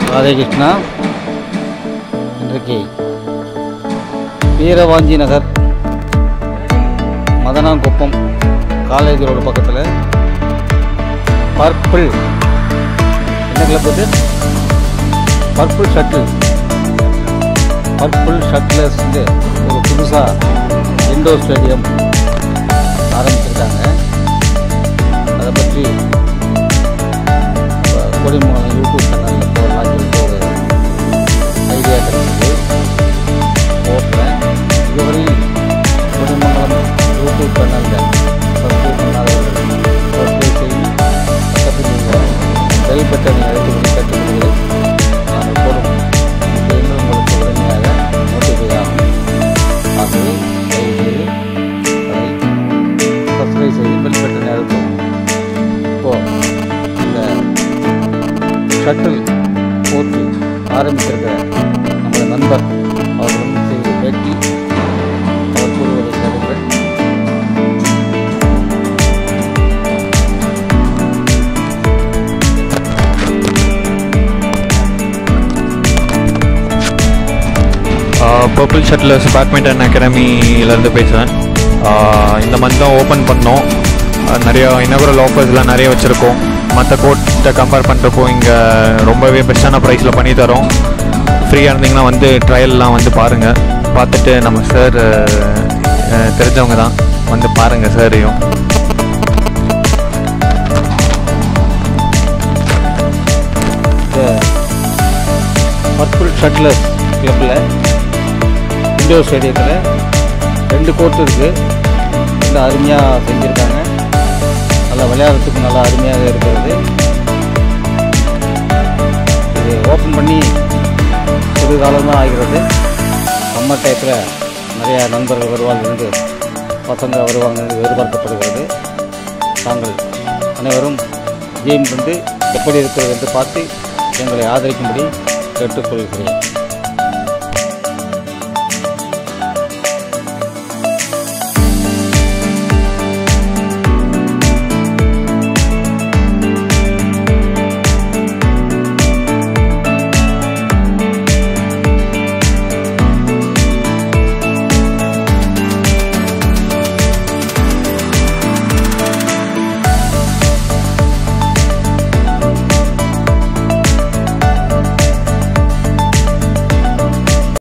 ராதே கிருஷ்ணா இன்றைக்கு Veeravanchi Nagar Madanankuppam college road பக்கத்தில் purple என்ன கிளப் இது பர்பிள் ஷட்டில் பர்பிள் ஷட்டிலர்ஸ் வந்து ஒரு புதுசாக இண்டோர் ஸ்டேடியம் ஆரம்பிச்சிருக்காங்க அதை பற்றி நம்ம கொடிமங்கலம் யூடியூப் சேனலில் போடலாம் சொல்லிட்டு ஒரு ஐடியா கிடைச்சிது போட்டேன் இதுவரை கொடிமங்கலம் யூடியூப் சேனலில் சப்ஸ்கிரைப் பண்ணாதவர்கள் சப்ஸ்கிரைப் செய்து பக்கத்தில் உள்ள பெல் பட்டனை அழுத்தபடி கட்டுப்படுகிறேன் நான் போடும் என்று உங்களுக்கு உடனடியாக நோட்டிஃபை ஆகும் ஆகவே தயவுசெய்து அதை சப்ஸ்கிரைப் செய்து பெல் பட்டனை அழுத்தவும் இப்போ இந்த ஷட்டில் போட்டு ஆரம்பித்திருக்கிற நமது நண்பர் அவர்களும் செய்த பேட்டி அவர் கூறுவதை கேளுங்கள் பர்பிள் ஷட்டிலர்ஸ் பேட்மிண்டன் அகாடமியிலேருந்து பேசுகிறேன் இந்த மந்த் தான் ஓப்பன் பண்ணோம் ஆஹ் நிறைய இனகுரல் ஆஃபர்ஸ்லாம் நிறைய வச்சுருக்கோம் மற்ற கோர்ட்டை கம்பேர் பண்ணுறப்போ இங்கே ரொம்பவே பெஸ்ட்டான ப்ரைஸில் பண்ணி தரோம் ஃப்ரீயாக இருந்தீங்கன்னா வந்து ட்ரையல்லாம் வந்து பாருங்கள் பார்த்துட்டு நம்ம சார் தெரிஞ்சவங்க தான் வந்து பாருங்கள் சாரையும் இந்த பர்பிள் ஷட்டிலர்ஸ் கிளப்பில் இண்டோர் ஸ்டேடியத்தில் ரெண்டு கோர்ட் இருக்குது ரொம்ப அருமையாக செஞ்சுருக்காங்க நல்லா விளையாடுறதுக்கு நல்லா அருமையாக இருக்கிறது இது ஓப்பன் பண்ணி சிறு காலம் தான் ஆகிறது சம்மர் டயத்தில் நிறையா நண்பர்கள் வருவாங்க என்று பசங்க வருவாங்க என்று எதிர்பார்க்கப்படுகிறது தாங்கள் அனைவரும் கேம் வந்து எப்படி இருக்கிறது என்று பார்த்து எங்களை ஆதரிக்கும்படி கேட்டுக்கொள்கிறேன்